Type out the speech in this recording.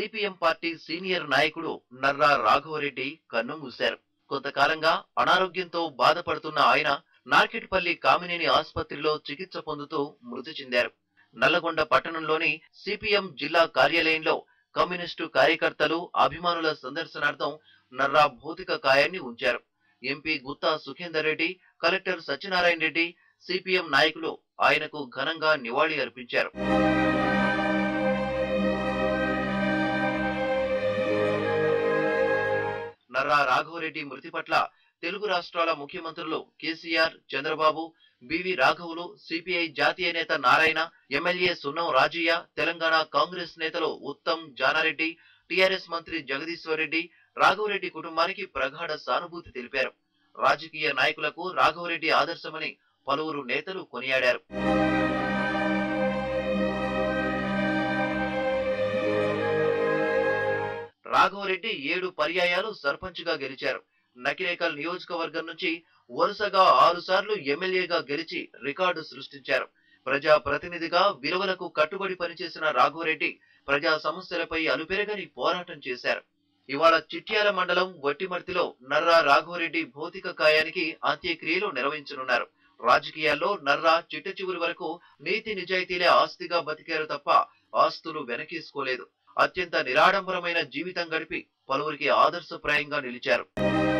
CPM party senior నాయకుడు నర్రా రాఘవరెడ్డి కన్నుమూశారు కొంతకాలంగా అనారోగ్యంతో బాధపడుతున్న ఆయన నార్కెట్పల్లి కామినేని ఆసుపత్రిలో చికిత్స పొందుతూ మృతి చెందారు నల్లగొండ పట్టణంలోని సిపిఎం జిల్లా కార్యాలయంలో కమ్యూనిస్టు కార్యకర్తలు అభిమానుల సందర్శనార్థం నర్రా భౌతిక కాయాన్ని ఉంచారు MP Gutha Sukhender Reddy collector Satyanarayana Reddy CPM నాయకులు ఆయనకు ఘనంగా నివాళి అర్పించారు నర్రా రాఘవరెడ్డి మృతి పట్ల తెలుగు రాష్ట్రాల ముఖ్యమంత్రులు కేసీఆర్ చంద్రబాబు బివి రాఘవులు సిపిఐ జాతీయ నేత నారాయణ ఎమ్మెల్యే సున్నం రాజయ్య తెలంగాణ కాంగ్రెస్ నేతలు ఉత్తమ్ జానారెడ్డి టిఆర్ఎస్ మంత్రి జగదీశ్వర్ రెడ్డి రాఘవరెడ్డి కుటుంబానికి ప్రగాఢ సానుభూతి తెలిపారు రాజకీయ నాయకులకు రాఘవరెడ్డి ఆదర్శమని పలువురు నేతలు కొనియాడారు రాఘవరెడ్డి ఏడు పర్యాయాలు సర్పంచ్ గా గెలిచారు నకిరేకల్ నియోజకవర్గం నుంచి వరుసగా ఆరు సార్లు ఎమ్మెల్యేగా గెలిచి రికార్డు సృష్టించారు ప్రజా ప్రతినిధిగా విలువలకు కట్టుబడి పనిచేసిన రాఘవరెడ్డి ప్రజా సమస్యలపై అలుపెరగని పోరాటం చేశారు ఇవాళ చిట్యాల మండలం వట్టిమర్తిలో నర్రా రాఘవరెడ్డి భౌతిక కాయానికి అంత్యక్రియలు నిర్వహించనున్నారు రాజకీయాల్లో నర్రా చిట్ట చివరి వరకు నీతి నిజాయితీలే ఆస్తిగా బతికారు తప్ప ఆస్తులు వెనకేసుకోలేదు అత్యంత నిరాడంబరమైన జీవితం గడిపి పలువురికి ఆదర్శప్రాయంగా నిలిచారు